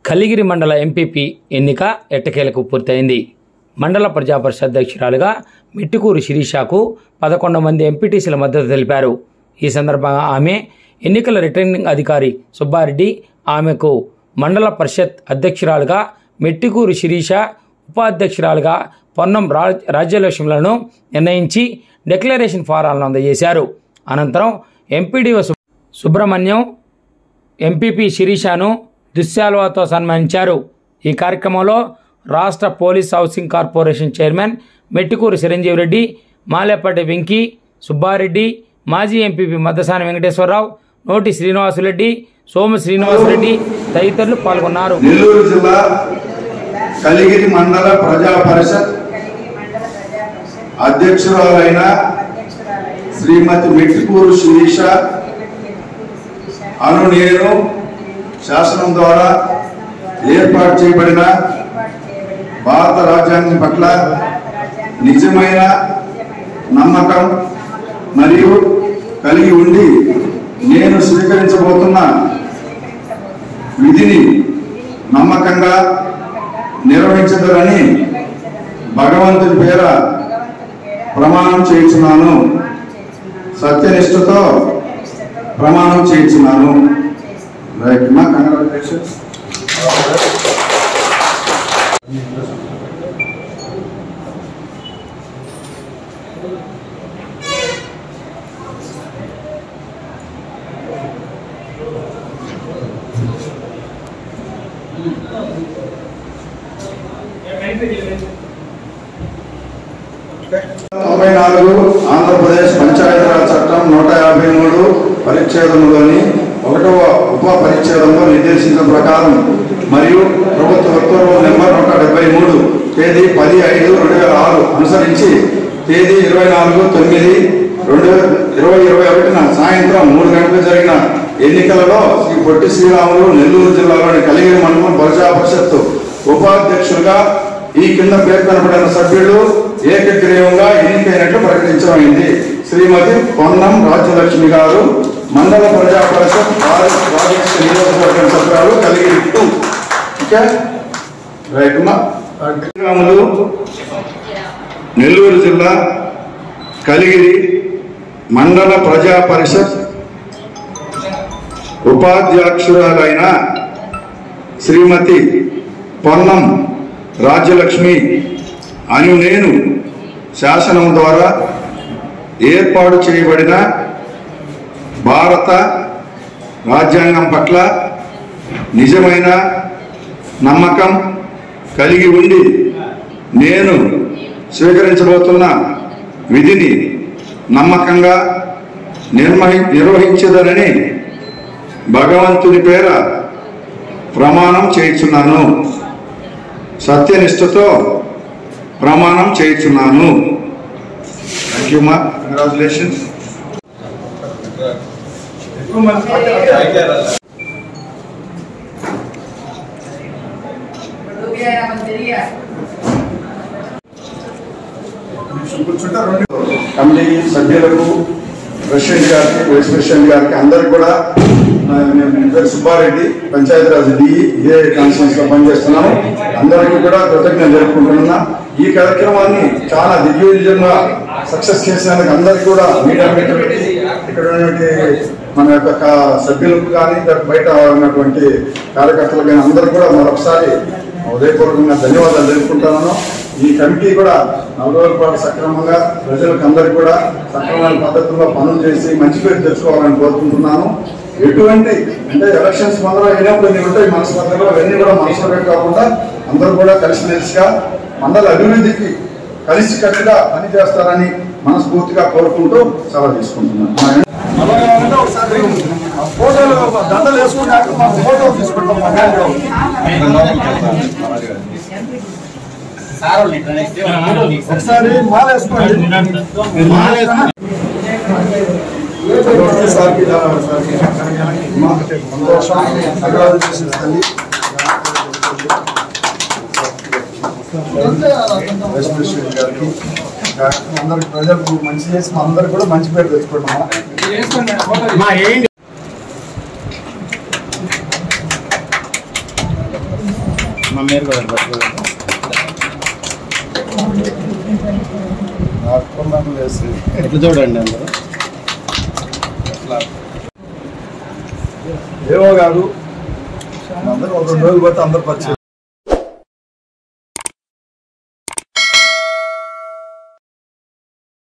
కలిగిరి మండల ఎంపీపీ ఎన్నిక ఎట్టకేలకు పూర్తయింది మండల ప్రజాపరిషత్ అధ్యక్షురాలుగా మిట్టుకూరు శిరీషాకు పదకొండు మంది ఎంపీటీసీల మద్దతు తెలిపారు ఈ సందర్భంగా ఆమె ఎన్నికల రిటర్నింగ్ అధికారి సుబ్బారెడ్డి ఆమెకు మండల పరిషత్ అధ్యక్షురాలుగా మెట్టికూరు శిరీష ఉపాధ్యక్షురాలుగా పొన్నం రా రాజ్యలక్ష్ములను నిర్ణయించి డిక్లరేషన్ ఫారాలను అందజేశారు అనంతరం ఎంపీడీఓ సు- సుబ్రహ్మణ్యం ఎంపీపీ శిరీషాను దుశ్శాలువాతో సన్మానించారు ఈ కార్యక్రమంలో రాష్ట్ర police housing corporation chairman Mettikuru Chiranjeevi Reddy Malepalli Venky Subbareddy మాజీ ఎంపీపీ మద్దసాని వెంకటేశ్వరరావు నోటి శ్రీనివాసులరెడ్డి సోము శ్రీనివాసరెడ్డి తదితరులు పాల్గొన్నారు నెల్లూరు జిల్లా కలిగిరి మండల ప్రజా పరిషత్ కలిగిరి మండల ప్రజా పరిషత్ అధ్యక్షురాలైన అధ్యక్షురాలైన శ్రీమతి మెట్టికూరు శిరీష శ్రీమతి ఎన్నికూరు శిరీష అను నేను శాసనం ద్వారా శాసనం ద్వారా ఏర్పాటు చేయబడిన ఏర్పాటు చేయబడిన భారత రాజ్యాంగం పట్ల భారత రాజ్యాంగం నిజమైన నిజమైన నమ్మకం నమ్మకం మరియు కలిగి ఉండి నేను స్వీకరించబోతున్న స్వీకరించబోతున్న విధిని విధిని నమ్మకంగా నమ్మకంగా నిర్వహించదరని నిర్వహించదనని భగవంతుని పేర భగవంతుని పేర ప్రమాణం చేయించున్నాను ప్రమాణం చేస్తున్నాను సత్యనిష్టతో సత్యనిష్టతో ప్రమాణం చేయించున్నాను ప్రమాణం చేస్తున్నాను రైట్ మా కంగ్రాచులేషన్స్ తొంభై నాలుగు ఆంధ్రప్రదేశ్ పంచాయతీరాజ్ చట్టం నూట యాభై మూడు పరిచ్ఛేదంలోని ఒకటవ ఉప పరిచ్ఛేదంలో నిర్దేశించిన ప్రకారం మరియు ప్రభుత్వ ఉత్తర్వు నెంబర్ నూట డెబ్బై మూడు తేదీ పది ఐదు రెండు వేల ఆరు అనుసరించి తేదీ ఇరవై నాలుగు తొమ్మిది రెండు వేల ఇరవై ఇరవై ఒకటిన సాయంత్రం మూడు గంటలకు జరిగిన ఎన్నికలలో శ్రీ పొట్టి శ్రీరాములు నెల్లూరు జిల్లాలోని కలిగిరి మండలం ప్రజా పరిషత్తు ఉపాధ్యక్షులుగా ఈ కింద పేర్కొనబడిన సభ్యులు ఏకగ్రీవంగా ఎన్నికైనట్లు ప్రకటించమైంది శ్రీమతి పొన్నం రాజ్యలక్ష్మి గారు మండల ప్రజా పరిషత్ భారత ప్రాజెక్ట్స్ నియోజకవర్గం సభ్యురాలు కలిగి టూ ఓకే రైట్ అమ్మా శ్రీరాములు నెల్లూరు జిల్లా కలిగిరి మండల ప్రజా పరిషత్ ఉపాధ్యక్షురాలైన శ్రీమతి పొన్నం రాజ్యలక్ష్మి అని నేను శాసనం ద్వారా ఏర్పాటు చేయబడిన భారత రాజ్యాంగం పట్ల నిజమైన నమ్మకం కలిగి ఉండి నేను స్వీకరించబోతున్న విధిని నమ్మకంగా నిర్వహి నిర్వహించదనని భగవంతుని పేర ప్రమాణం చేయించున్నాను సత్యనిష్టతో ప్రమాణం చేయించున్నాను థ్యాంక్ యూ మా కంగ్రాచులేషన్స్ కమిటీ సభ్యులకు ప్రెసిడెంట్ గారికి వైస్ ప్రెసిడెంట్ గారికి అందరికి కూడా ఆ, నేను నా పేరు సుబ్బారెడ్డి పంచాయతీరాజ్ డిఈ ఇదే కాన్ఫరెన్స్ లో పనిచేస్తున్నాను అందరికీ కూడా కృతజ్ఞతలు జరుపుకుంటున్నా ఈ కార్యక్రమాన్ని చాలా దిగ్విజయంగా సక్సెస్ చేసినందుకు అందరికీ కూడా మీడియా మిత్రులకి ఇక్కడ ఉన్నటువంటి మన యొక్క కా- సభ్యులకు కానీ ఇక్కడ బయట ఉన్నటువంటి కార్యకర్తలకు కానీ అందరికీ కూడా మరొకసారి హృదయపూర్వకంగా ధన్యవాదాలు తెలుపుకుంటున్నాను ఈ కమిటీ కూడా నాలుగు రోజుల పాటు సక్రమంగా ప్రజలకు అందరికీ కూడా సక్రమైన పద్ధతిలో పనులు చేసి మంచి పేరు తెచ్చుకోవాలని కోరుకుంటున్నాను ఎటువంటి అంటే ఎలక్షన్స్ మొదలు అయినప్పుడు ఎన్ని ఉంటాయి మనస్పర్ధలు అవన్నీ కూడా మనసులో పెట్టుకోకుండా అందరూ కూడా కలిసిమెలిసిగా మండల అభివృద్ధికి కలిసి కట్టుగా పనిచేస్తారని మనస్ఫూర్తిగా కోరుకుంటూ సెలవు తీసుకుంటున్నాను ఫోటోలు దండలు వేసుకున్నాక మా ఫోటో తీసుకుంటాం మా బ్యాంక్లో. ఒకసారి మాల వేసుకోండి సార్కి ధన్యవాదాలు సార్కి. మా సంతోషం అభివృద్ధి చేసిన తల్లి వైస్ ప్రెసిడెంట్ గారికి అందరికి ప్రజలకు మంచి చేసి మా అందరికి కూడా మంచి పేరు తెచ్చుకుంటున్నాం మా మీరు కూడా పట్టుకోండి నాటుకున్నాను వేసి ఇట్లా చూడండి అందరూ ఏమో కాదు అందరూ ఒక రెండు రోజులు పోతే అందరు పరిచయం